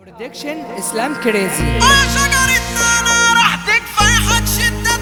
برودكشن اسلام كريزي شجرتنا انا راح تكفي حد شدة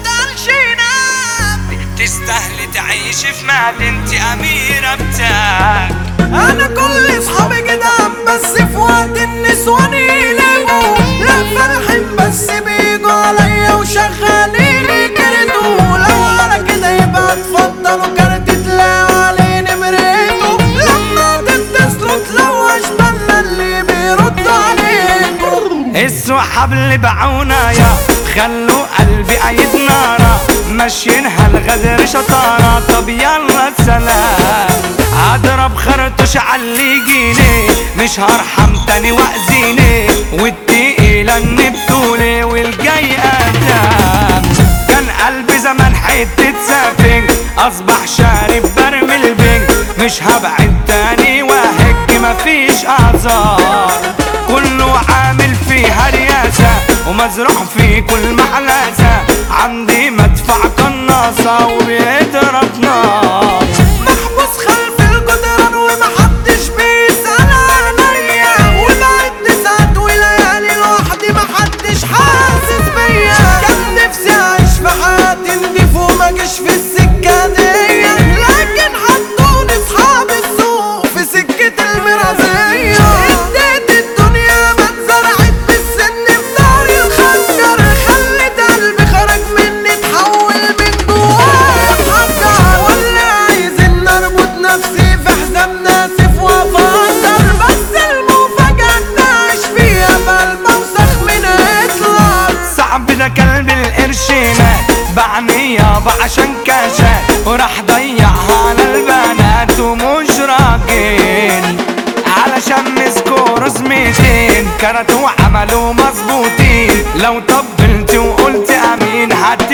الشينات تستاهلي تعيش في مدينتي أميرة بتاعك انا كل اصحابي جدعان بس في وقت النسوان يلاقوا لا فرحين بس بيجوا عليا وشغالين يكردوا لو على كده يبقى اتفضلوا كارت تلاقوا عليه نمرته لما تتصلوا تلاقوا اشبالنا اللي بيردوا عليكم السحاب اللي باعونا يا خلوا قلبي عيد نارا ماشيينها الغدر شطارة طب يلا سلام هضرب خرطوش عاللي يجيني مش هرحم تاني واذيني والتقيلة النبتولي والجاي قدام كان قلبي زمان حتة سفنج اصبح شارب برمي البنج مش هبعد تاني واهج مفيش اعذار كله عامل فيها رياسة ومزروع في كل محلاسة عندي مدفع قناصة وبيضرب نار محبوس خلف الجدران ومحدش بيسأل عليا وبعد ساعات وليالي لوحدي محدش حاسس بيا كان نفسي أعيش في حياتي نضيف وما جيش في السكة دي لكن حطوني أصحاب السوق في سكة المرازية اديت الدنيا ما اتزرعت بالسن في داري الخنجر خلت قلبي خرج مني اتحول من جوايا حجر ولا عايزين نربط نفسي في حزام ناسف وافكر بس المفاجأة نعيش فيها فالموسخ من هتلر صعب ده كلب القرشينات بعني يابا عشان كاشات وراح ضيعها على البنات ومش راجل علشان مسكوا رسمتين كرتوا وعملوا مظبوطين لو طبلت وقلت امين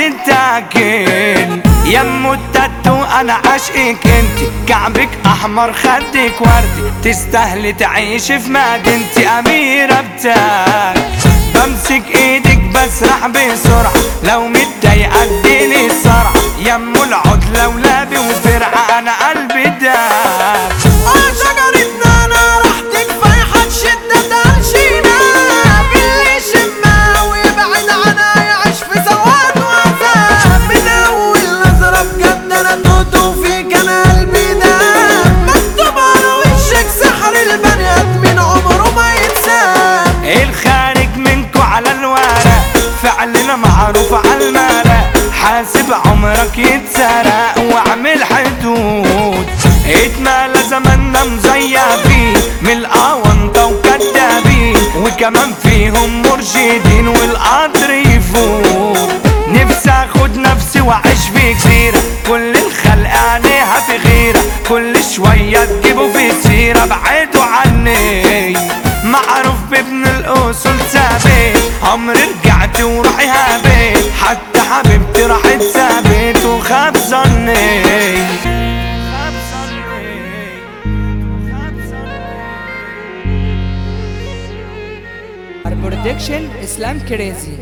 هتتاكل يمو التاتو انا عاشقك انت كعبك احمر خدك وردي تستاهلي تعيش في مدينتي اميرة بتاعك بمسك ايدك بسرح بسرعة لو متضايقة اديني السرعة يمو العود لولابي وفرعة انا قلبي داك اه شجرتنا انا راح تكفي حد شدة الشينا باللي يشمها ويبعد عنها يعيش في سواد وعذاب من اول نظرة بجد انا توت وفيك انا قلبي ده مكتوب على وشك سحر البني ادمين عمره ما يتساب الخارج منكو على الورق فعلنا معروف على المرق حاسب عمرك يتسرق واعمل حدود اتمالى زماننا مزيفين من الاونطة وكدابين وكمان فيهم مرشدين والقدر يفوت نفسي اخد نفسي واعيش في جزيرة كل الخلق عينيها في غيرة كل شوية تجيبوا في سيرة بعدوا عني معروف بابن الاصول ثابت عمري رجعت وروحي هابت حتى حبيبتي راحت ثابت وخاب ظني خاب ظني خاب ظني برودكشن اسلام كريزي